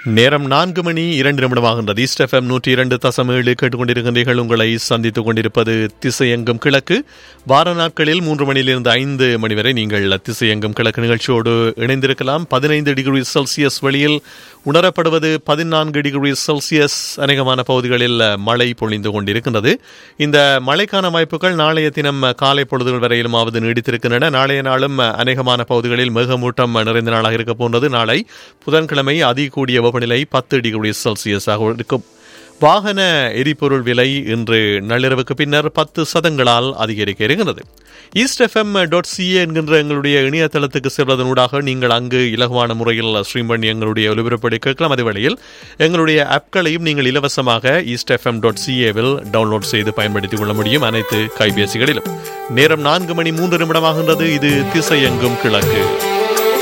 நேரம் நான்கு மணி இரண்டு நிமிடமாகின்றது ஈஸ்ட் எஃப்எம் நூற்றி இரண்டு தசம் ஏழு கேட்டுக்கொண்டிருக்கின்றீர்கள் உங்களை சந்தித்துக் கொண்டிருப்பது திசையெங்கும் கிழக்கு வார நாட்களில் மூன்று மணியிலிருந்து ஐந்து மணி வரை நீங்கள் திசையெங்கும் கிழக்கு நிகழ்ச்சியோடு இணைந்திருக்கலாம் பதினைந்து டிகிரி செல்சியஸ் வெளியில் உணரப்படுவது பதினான்கு டிகிரி செல்சியஸ் அநேகமான பகுதிகளில் மழை பொழிந்து கொண்டிருக்கின்றது இந்த மழைக்கான வாய்ப்புகள் நாளைய தினம் காலை பொழுதுகள் வரையிலுமாவது நீடித்திருக்கின்றன நாளைய நாளும் அநேகமான பகுதிகளில் மேகமூட்டம் நிறைந்த நாளாக இருக்க போன்றது நாளை புதன்கிழமை அதிகூடிய வெப்பநிலை பத்து டிகிரி செல்சியஸாக இருக்கும் வாகன எரிபொருள் விலை இன்று நள்ளிரவுக்கு பின்னர் பத்து சதங்களால் அதிகரிக்க இருக்கிறது ஈஸ்ட் எஃப்எம் டாட் சிஏ என்கின்ற எங்களுடைய இணையதளத்துக்கு செல்வதனூடாக நீங்கள் அங்கு இலகுவான முறையில் ஸ்ட்ரீம் பண்ணி எங்களுடைய ஒலிபரப்படி கேட்கலாம் அதே வேளையில் எங்களுடைய ஆப்களையும் நீங்கள் இலவசமாக ஈஸ்ட் எஃப்எம் டாட் சிஏவில் டவுன்லோட் செய்து பயன்படுத்திக் கொள்ள முடியும் அனைத்து கைபேசிகளிலும் நேரம் நான்கு மணி மூன்று நிமிடமாகின்றது இது திசையெங்கும் கிழக்கு